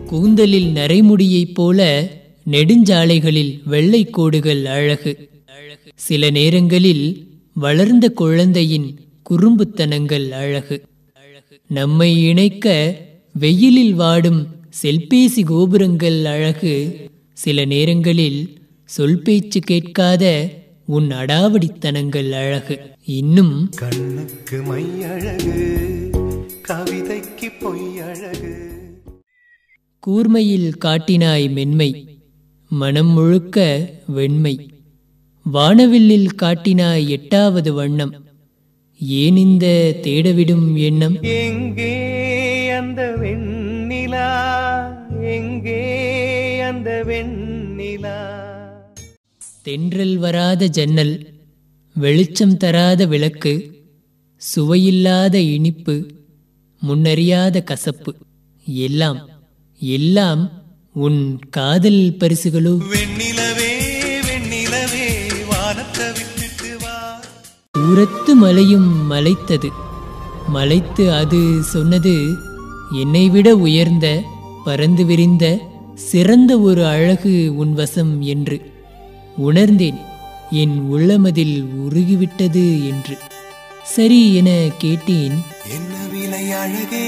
கூந்தலில் நரைமுடியைப் போல நெடுஞ்சாலைகளில் வெள்ளை கோடுகள் அழகு சில நேரங்களில் வளர்ந்த குழந்தையின் குறும்புத்தனங்கள் அழகு நம்மை இணைக்க வெயிலில் வாடும் செல்பேசி கோபுரங்கள் அழகு சில நேரங்களில் சொல் பேச்சு கேட்காத உன் அடாவடித்தனங்கள் அழகு இன்னும் கண்ணுக்கு மை அழகு கவிதைக்கு பொய் அழகு கூர்மையில் காட்டினாய் மென்மை மனம் முழுக்க வெண்மை வானவில்லில் காட்டினாய் எட்டாவது வண்ணம் ஏன் இந்த தேடவிடும் எண்ணம் எங்கே அந்த வெண்ணிலா எங்கே அந்த வெண்ணிலா தென்றல் வராத ஜன்னல் வெளிச்சம் தராத விளக்கு சுவையில்லாத இனிப்பு முன்னறியாத கசப்பு எல்லாம் எல்லாம் உன் காதல் பரிசுகளோ வெண்ணிலவே வெண்ணிலவே வானத்தை விட்டுட்டு வா தூரத்து மலையும் மலைத்தது மலைத்து அது சொன்னது என்னை விட உயர்ந்த பறந்து விரிந்த சிறந்த ஒரு அழகு உன் வசம் என்று உணர்ந்தேன் என் உள்ளமதில் உருகிவிட்டது என்று சரி என கேட்டேன் என்ன விலை அழகே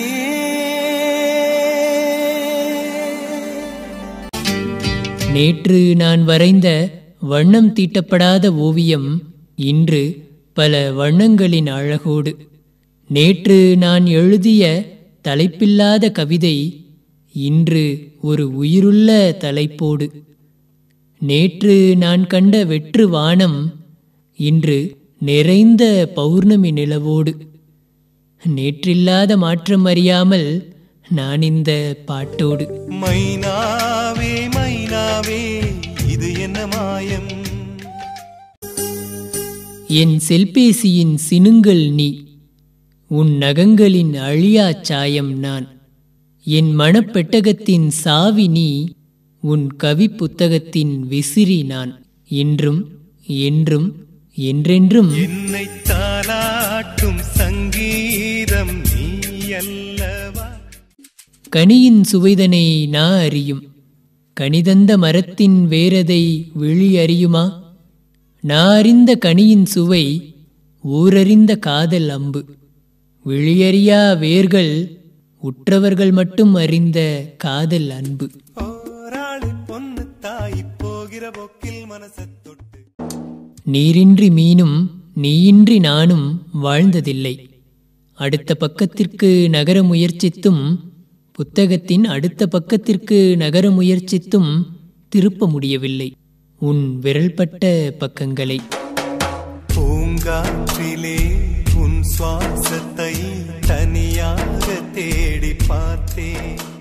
நேற்று நான் வரைந்த வண்ணம் தீட்டப்படாத ஓவியம் இன்று பல வண்ணங்களின் அழகோடு நேற்று நான் எழுதிய தலைப்பில்லாத கவிதை இன்று ஒரு உயிருள்ள தலைப்போடு நேற்று நான் கண்ட வெற்று வானம் இன்று நிறைந்த பௌர்ணமி நிலவோடு நேற்றில்லாத மாற்றம் அறியாமல் நான் இந்த பாட்டோடு மைனாவே மைனாவே இது என்ன மாயம் என் செல்பேசியின் சினுங்கள் நீ உன் நகங்களின் அழியாச் சாயம் நான் என் மனப்பெட்டகத்தின் சாவி நீ உன் கவி புத்தகத்தின் விசிறி நான் இன்றும் என்றும் என்றென்றும் என்னை தாலாட்டும் சங்கீதம் நீ அல்லவா கனியின் சுவைதனை நா அறியும் கனிதந்த மரத்தின் வேரதை விழி அறியுமா நா அறிந்த கனியின் சுவை ஊரறிந்த காதல் அம்பு விழியறியா வேர்கள் உற்றவர்கள் மட்டும் அறிந்த காதல் அன்பு போராளி பொண்ணு தாய் போகிற போக்கில் மனசை தொட்டு நீரின்றி மீனும் நீயின்றி நானும் வாழ்ந்ததில்லை அடுத்த பக்கத்திற்கு நகர முயற்சித்தும் புத்தகத்தின் அடுத்த பக்கத்திற்கு நகர முயற்சித்தும் திருப்ப முடியவில்லை உன் விரல்பட்ட பக்கங்களை பூங்காற்றிலே உன் சுவாசத்தை தனியாக தேடி பார்த்தேன்